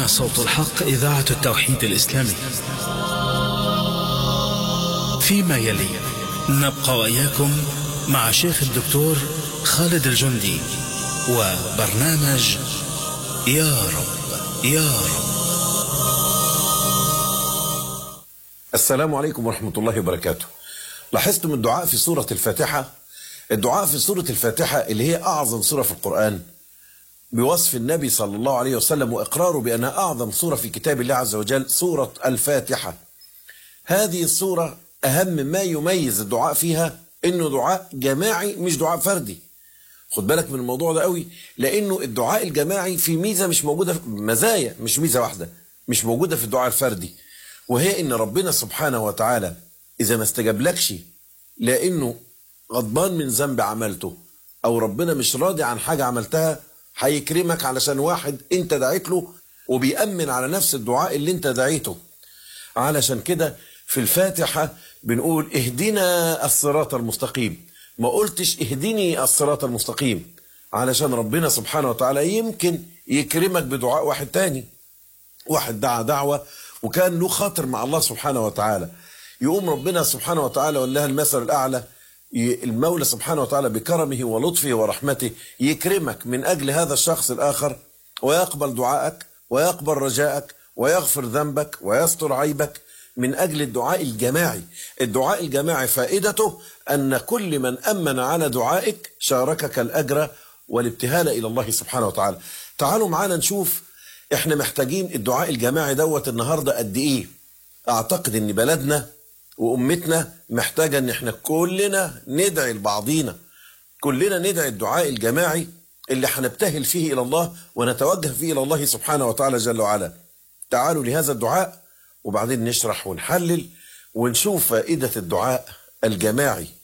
هنا صوت الحق إذاعة التوحيد الإسلامي فيما يلي نبقى وإياكم مع شيخ الدكتور خالد الجندي وبرنامج يا رب يا رب السلام عليكم ورحمة الله وبركاته لاحظتم الدعاء في سورة الفاتحة الدعاء في سورة الفاتحة اللي هي أعظم سورة في القرآن بوصف النبي صلى الله عليه وسلم وإقراره بأنها أعظم سورة في كتاب الله عز وجل سورة الفاتحة هذه السورة أهم ما يميز الدعاء فيها إنه دعاء جماعي مش دعاء فردي خد بالك من الموضوع ده قوي لأنه الدعاء الجماعي في ميزة مش موجودة مزايا مش ميزة واحدة مش موجودة في الدعاء الفردي وهي إن ربنا سبحانه وتعالى إذا ما استجابلكش لأنه غضبان من ذنب عملته أو ربنا مش راضي عن حاجة عملتها هيكرمك علشان واحد أنت دعيت له وبيأمن على نفس الدعاء اللي أنت دعيته علشان كده في الفاتحة بنقول اهدنا الصراط المستقيم ما قلتش اهدني الصراط المستقيم علشان ربنا سبحانه وتعالى يمكن يكرمك بدعاء واحد تاني واحد دعا دعوة وكان له خاطر مع الله سبحانه وتعالى يقوم ربنا سبحانه وتعالى ولها المثل الأعلى المولى سبحانه وتعالى بكرمه ولطفه ورحمته يكرمك من أجل هذا الشخص الآخر ويقبل دعائك ويقبل رجائك ويغفر ذنبك ويستر عيبك من أجل الدعاء الجماعي الدعاء الجماعي فائدته أن كل من أمن على دعائك شاركك الأجر والابتهال إلى الله سبحانه وتعالى تعالوا معانا نشوف احنا محتاجين الدعاء الجماعي دوت النهاردة قد ايه اعتقد ان بلدنا وامتنا محتاجة ان احنا كلنا ندعي لبعضينا كلنا ندعي الدعاء الجماعي اللي هنبتهل فيه الى الله ونتوجه فيه الى الله سبحانه وتعالى جل وعلا تعالوا لهذا الدعاء وبعدين نشرح ونحلل ونشوف فائدة الدعاء الجماعي